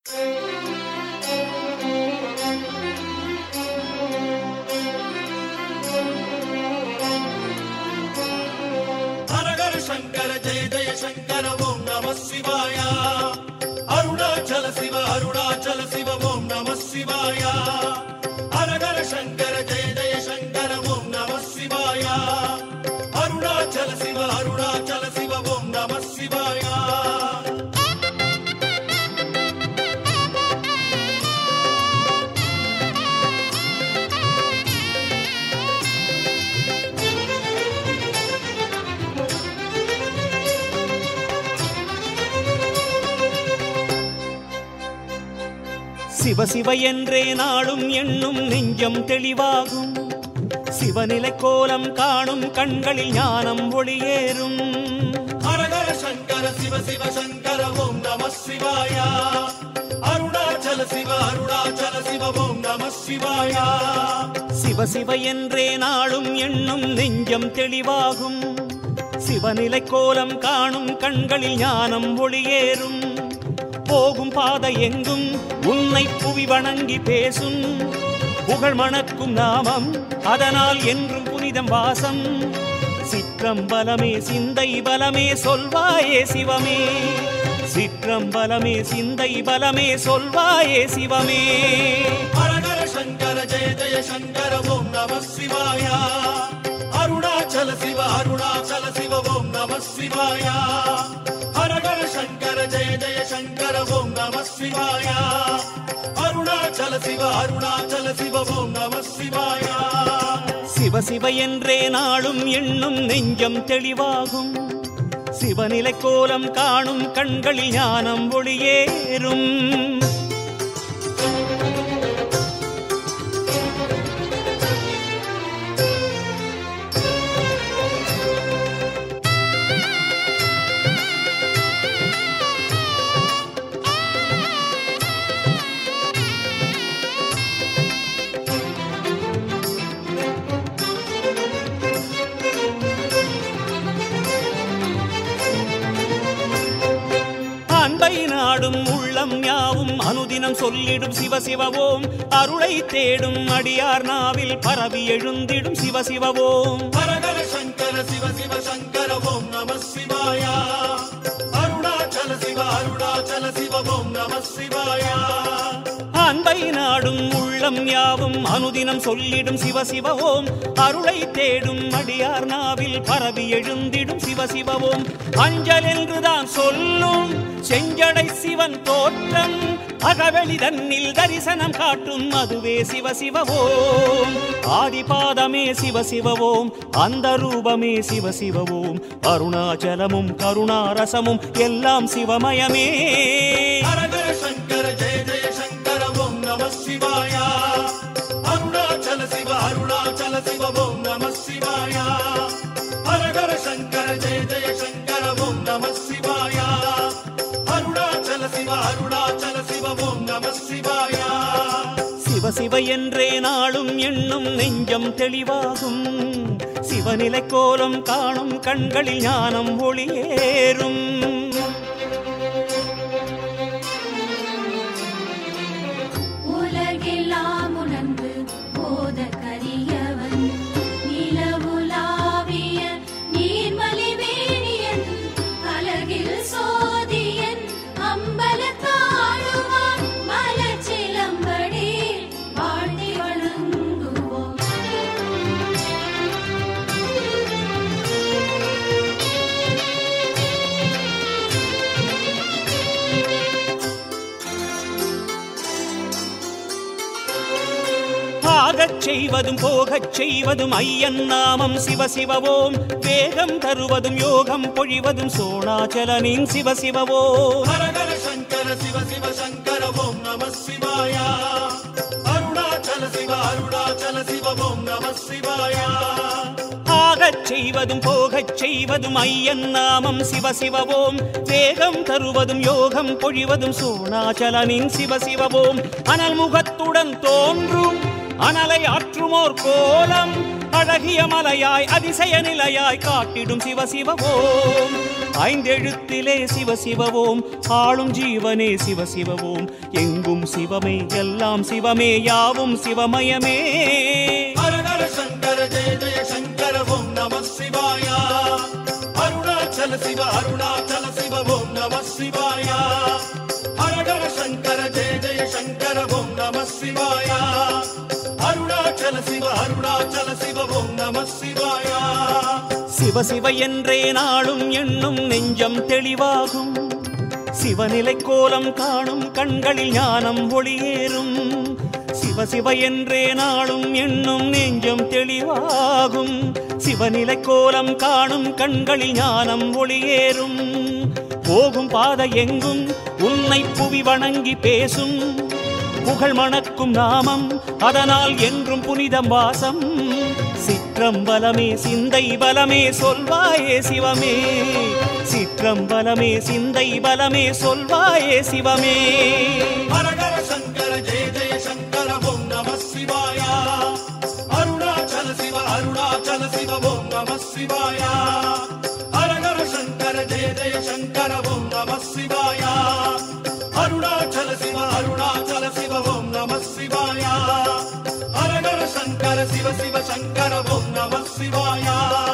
ஹரஹர சங்கர ஜெய ஜெய சங்கர ஓம் நம சிவாய அருணாச்சல சிவ அருணாச்சல சிவ ஓம் நம சிவாய ஹரஹர சங்கர ஜெய ஜெய சங்கர ஓம் நம சிவாய அருணாச்சல சிவ அருணாச்சல சிவ ஓம் நம சிவாய சிவ சிவ என்றே நாளும் எண்ணும் நெஞ்சம் தெளிவாகும் சிவநிலை கோலம் காணும் கண்களில் ஞானம் ஒளியேறும் ஹரஹர சங்கர சிவ சிவ சங்கர ஓம் நம சிவாய அருணாச்சல சிவ அருணாச்சல சிவ ஓம் நம சிவாய சிவ சிவ என்றே நாளும் எண்ணும் நெஞ்சம் தெளிவாகும் சிவநிலை கோலம் காணும் கண்களில் ஞானம் ஒளியேறும் போகும் பாதை எங்கும் உன்னை புவி வணங்கி பேசும் புகழ் மணக்கும் நாமம் அதனால் என்றும் புனிதம் வாசம் சிற்றம்பலமே சிந்தை பலமே சொல்வாயே சிவமே சிற்றம்பலமே சிந்தை பலமே சொல்வாயே சிவமே ஹரஹர சங்கர ஜெய ஜெய சங்கர ஓம் நம சிவாய அருணாச்சல சிவ அருணாச்சல சிவ ஓம் நம சிவாய ஹரஹர சங்கர ஜெய ஜெய சங்கர ஓம் நம சிவாய அருணாச்சல சிவ அருணாச்சல சிவ ஓம் நம சிவாய சிவ சிவ என்றே நாளும் எண்ணும் நெஞ்சம் தெளிவாகும் சிவநிலை கோலம் காணும் கண்களில் ஞானம் ஒளியேறும் அன்பை நாடும் உள்ளம் யாவும் அனுதினம் சொல்லிடும் சிவ சிவவோம் அருளை தேடும் அடியார் நாவில் பரவி எழுந்திடும் சிவ சிவவோம் ஹரஹர சங்கர சிவ சிவ சங்கர ஓம் நம சிவாய அருணாச்சல சிவ அருணாச்சல சிவ ஓம் நம சிவாய அன்பை நாடும் உள்ளம் யாவும் அனுதினம் சொல்லிடும் சிவ சிவவோம் அருளை தேடும் அடியார் நாவில் பரவி எழுந்திடும் சிவ சிவவோம் அஞ்சல் என்றுதான் சொல்லும் செஞ்சடை சிவன் தோற்றம் அகவெளி தன்னில் தரிசனம் காட்டும் அதுவே சிவ சிவவோம் ஆதிபாதமே சிவ சிவவோம் அந்த ரூபமே சிவ சிவவோம் அருணாச்சலமும் கருணாரசமும் எல்லாம் சிவமயமே ஹரஹர சங்கர ஜெய ஜெய சங்கர ஓம் நம சிவாய அருணாச்சல சிவ அருணாச்சல சிவ ஓம் நம சிவாய ஹரஹர சங்கர ஜெய ஜெய சங்கர ஓம் நம சிவாய அருணாச்சல சிவ அருணாச்சல சிவ ஓம் நம சிவாய சிவ சிவ என்றே நாளும் எண்ணும் நெஞ்சம் தெளிவாகும் சிவநிலை கோலம் காணும் கண்களில் ஞானம் ஒளியேறும் உலகெல்லாம் உணர்ந்து போத கரியவன் நிலவுலாவிய நீர்மலிவேணியன் அழகில் சோதியன் அம்பலத்தாடுவான் மலச்சிலம்படி வாழ்த்தி வணங்குவோம் ஆகச் செய்வதும் போகச் செய்வதும் ஐயன் நாமம் சிவ சிவவோம் வேகம் தருவதும் யோகம் பொழிவதும் சோணாச்சலனின் சிவ சிவவோம் ஹரஹர சங்கர சிவ சிவ சங்கர ஓம் நம சிவாய அருணாச்சல சிவ அருணாச்சல சிவ ஓம் நம சிவாய ஆகச் செய்வதும் போகச் செய்வதும் ஐயன் நாமம் சிவ சிவவோம் வேகம் தருவதும் யோகம் பொழிவதும் சோணாச்சலனின் சிவ சிவவோம் அனல் முகத்துடன் தோன்றும் அனலை ஆற்றுமோர் கோலம் அழகிய மலையாய் அதிசய நிலையாய் காட்டிடும் சிவ சிவவோம் ஐந்தெழுத்திலே சிவ சிவவோம் ஆளும் ஜீவனே சிவ சிவவோம் எங்கும் சிவமே எல்லாம் சிவமே யாவும் சிவமயமே ஹர ஹர சங்கர ஜெய ஜெய சங்கர ஓம் நம சிவாய அருணாச்சல சிவ அருணாச்சல சிவ ஓம் நம சிவாய ஹர ஹர சங்கர ஜெய ஜெய சங்கர ஓம் நம சிவாய அருணாச்சல சிவ அருணாச்சல சிவ ஓம் நம சிவாய சிவ சிவ என்றே நாளும் எண்ணும் நெஞ்சம் தெளிவாகும் சிவநிலை கோலம் காணும் கண்களில் ஞானம் ஒளியேறும் சிவ சிவ என்றே நாளும் எண்ணும் நெஞ்சம் தெளிவாகும் சிவநிலை கோலம் காணும் கண்களில் ஞானம் ஒளியேறும் போகும் பாதை எங்கும் உன்னை புவி வணங்கி பேசும் புகழ் மணக்கும் நாமம் அதனால் என்றும் புனிதம் வாசம் சிற்றம்பலமே சிந்தை பலமே சொல்வாயே சிவமே சிற்றம்பலமே சிந்தை பலமே சொல்வாயே சிவமே ஹர ஹர சங்கர ஜெய ஜெய சங்கர ஓம் நம சிவாய அருணாச்சல சிவ அருணாச்சல சிவ ஓம் நம சிவாய ஹர ஹர சங்கர ஜெய ஜெய சங்கர ஓம் நம சிவாய அருணாச்சல சிவ அருணாச்சல சிவ ஓம் நம சிவாய ஹர ஹர சங்கர சிவ சிவ சங்கர ஓம் நம சிவாய